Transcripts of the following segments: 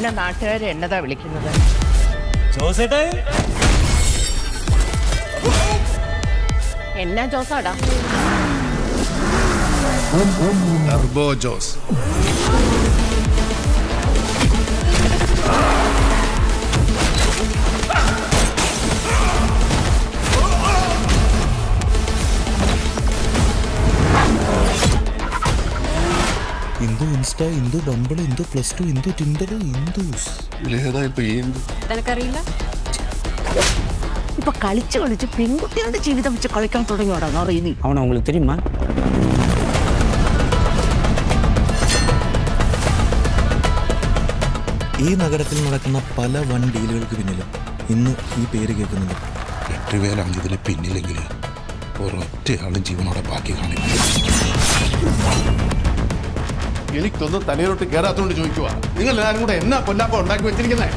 പിന്നെ നാട്ടുകാർ എന്നതാ വിളിക്കുന്നത് ജോസേട്ടേ എന്നാ ജോസാടാ Turbo Jose Indu Insta Indu Bumble Indu plus two Indu Tinder Indu's ഇതിലേതാ ഇപ്പൊ ഈ നിനക്കറിയില്ല ഇപ്പൊ കളിച്ച് കളിച്ച് പെൺകുട്ടികളുടെ ജീവിതം വെച്ച് കളിക്കാൻ തുടങ്ങിയോടാ അറിയുന്നു அவனை உங்களுக்கு தெரியுமா ഈ നഗരത്തിൽ നടക്കുന്ന പല വൻ ഡീലുകൾക്ക് പിന്നിലും ഇന്ന് ഈ പേര് കേൾക്കുന്നുണ്ട് എട്ടുപേരാണ് ഇതിന് പിന്നിലെങ്കിൽ ഒരൊറ്റയാളും ജീവനോടെ ബാക്കി കാണില്ല എനിക്കൊന്നും തലയിലോട്ട് കയറാത്തോണ്ട് ചോദിക്കുക നിങ്ങൾ എല്ലാവരും കൂടെ എന്നാ കൊല്ലാപ്പം ഉണ്ടാക്കി വെച്ചിരിക്കുന്നത്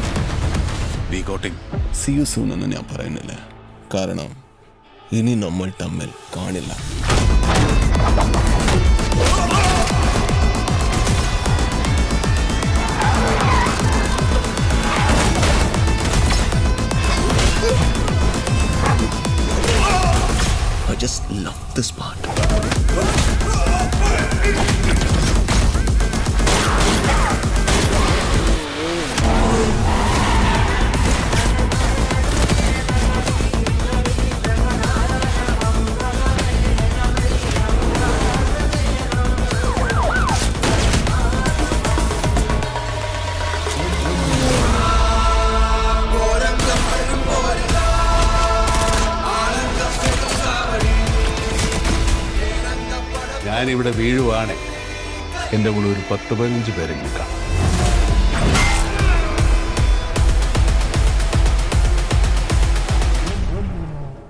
സി യു സൂൺ എന്ന് ഞാൻ പറയുന്നില്ല കാരണം ഇനി നമ്മൾ തമ്മിൽ കാണില്ല I just love this part. ഞാനിവിടെ വീഴുവാണ് എൻ്റെ കൂടെ ഒരു പത്ത് പതിനഞ്ച് പേരെ നിൽക്കാം